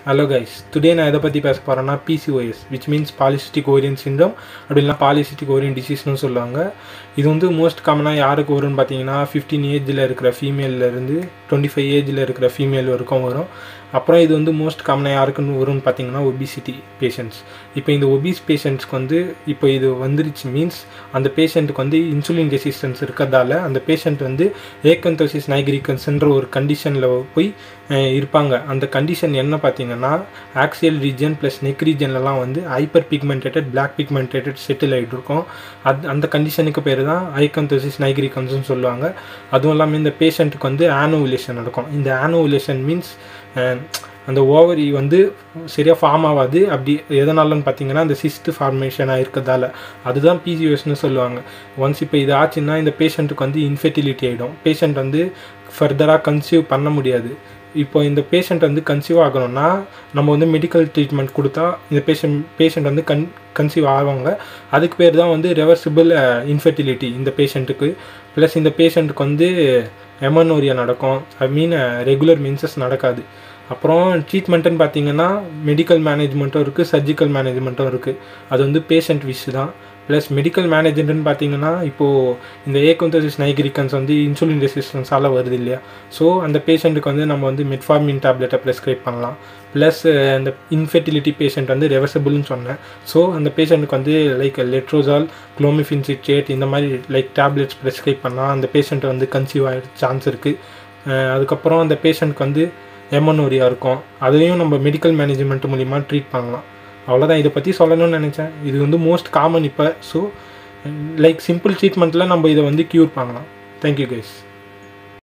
hello guys today நான் எதை பற்றி பேச போகிறேன்னா PCOS which means polycystic ovarian syndrome அப்படி இல்லைனா பாலிசிஸ்டிக் ஓரியன் டிசீஸ்னு சொல்லுவாங்க இது வந்து மோஸ்ட் காமனாக யாருக்கு வரும்னு பார்த்தீங்கன்னா ஃபிஃப்டீன் ஏஜில் இருக்கிற ஃபீமேல்லேருந்து டுவெண்ட்டி ஃபைவ் ஏஜில் இருக்கிற ஃபீமேல் வரைக்கும் வரும் அப்புறம் இது வந்து மோஸ்ட் காமனாக யாருக்குன்னு வரும்னு பார்த்தீங்கன்னா ஒபிசிட்டி பேஷண்ட்ஸ் இப்போ இந்த ஒபிஸ் பேஷண்ட்ஸ்க்கு வந்து இப்போ இது வந்துருச்சு மீன்ஸ் அந்த பேஷண்ட்டுக்கு வந்து இன்சுலின் ரெசிஸ்டன்ஸ் இருக்கிறதால அந்த பேஷண்ட் வந்து ஏக்கந்தோசிஸ் நைக்ரிகன்ஸ்ன்ற ஒரு கண்டிஷனில் போய் அஹ், இருப்பாங்க அந்த கண்டிஷன் என்ன பார்த்தீங்கன்னா ஆக்சியல் ரீஜன் ப்ளஸ் நெக் ரீஜன்லலாம் வந்து hyper pigmentated black pigmentated settle ஆகிட்டு இருக்கும் அது அந்த கண்டிஷனுக்கு பேர் தான் ஐக்கந்தோசிஸ் நைக்ரிகன்ஸ்னு சொல்லுவாங்க அதுவும் இல்லாமல் இந்த பேஷண்ட்டுக்கு வந்து ஆனோவுலேஷன் நடக்கும் இந்த ஆனோவுலேஷன் மீன்ஸ் அந்த ஓவரி வந்து சரியாக ஃபார்ம் ஆகாது அப்படி எதனாலன்னு பார்த்தீங்கன்னா அந்த சிஸ்ட் ஃபார்மேஷனாக இருக்கிறதால அதுதான் பிசிஓஎஸ்னு சொல்லுவாங்க ஒன்ஸ் இப்போ இது ஆச்சுன்னா இந்த பேஷண்ட்டுக்கு வந்து இன்ஃபெர்டிலிட்டி ஆகிடும் பேஷண்ட் வந்து ஃபர்தராக கன்சீவ் பண்ண முடியாது இப்போ இந்த பேஷண்ட் வந்து கன்சீவ் ஆகணும்னா நம்ம வந்து மெடிக்கல் ட்ரீட்மெண்ட் கொடுத்தா இந்த பேஷண்ட் பேஷண்ட் வந்து கன் கன்சீவ் ஆவாங்க அதுக்கு பேர் தான் வந்து ரெவர்சிபிள் இன்ஃபெர்டிலிட்டி இந்த பேஷண்ட்டுக்கு ப்ளஸ் இந்த பேஷண்ட்டுக்கு வந்து எமனோரியா நடக்கும் ஐ மீன் ரெகுலர் மென்சஸ் நடக்காது அப்புறம் ட்ரீட்மெண்ட்டுன்னு பார்த்தீங்கன்னா மெடிக்கல் மேனேஜ்மெண்ட்டும் இருக்குது சர்ஜிக்கல் மேனேஜ்மெண்ட்டும் இருக்குது அது வந்து பேஷண்ட் விஷ் தான் ப்ளஸ் மெடிக்கல் மேனேஜ்மெண்ட்னு பார்த்தீங்கன்னா இப்போது இந்த ஏகந்தோசிஸ் நைகிரிக்கன்ஸ் வந்து இன்சுலின் ரெசிஸ்டன்ஸால் வருது இல்லையா ஸோ அந்த பேஷண்ட்டுக்கு வந்து நம்ம வந்து மெட்ஃபார்மின் டேப்லெட்டை ப்ரெஸ்கிரைப் பண்ணலாம் ப்ளஸ் அந்த இன்ஃபெர்டிலிட்டி பேஷண்ட் வந்து ரெவர்சபிள்னு சொன்னேன் ஸோ அந்த பேஷண்ட்டுக்கு வந்து லைக் லெட்ரோசால் குளோமிஃபின் சிட்ரேட் இந்த மாதிரி லைக் டேப்லெட்ஸ் ப்ரெஸ்கிரைப் பண்ணால் அந்த பேஷண்ட்டை வந்து கன்சீவ் ஆகிட சான்ஸ் இருக்குது அதுக்கப்புறம் அந்த பேஷண்ட்க்கு வந்து எமனோரியா இருக்கும் அதையும் நம்ம மெடிக்கல் மேனேஜ்மெண்ட் மூலிமா ட்ரீட் பண்ணலாம் அவ்வளோதான் இதை பற்றி சொல்லணும்னு நினச்சேன் இது வந்து மோஸ்ட் காமன் இப்போ ஸோ லைக் சிம்பிள் ட்ரீட்மெண்ட்டில் நம்ம இதை வந்து க்யூர் பண்ணலாம் தேங்க்யூ கைஸ்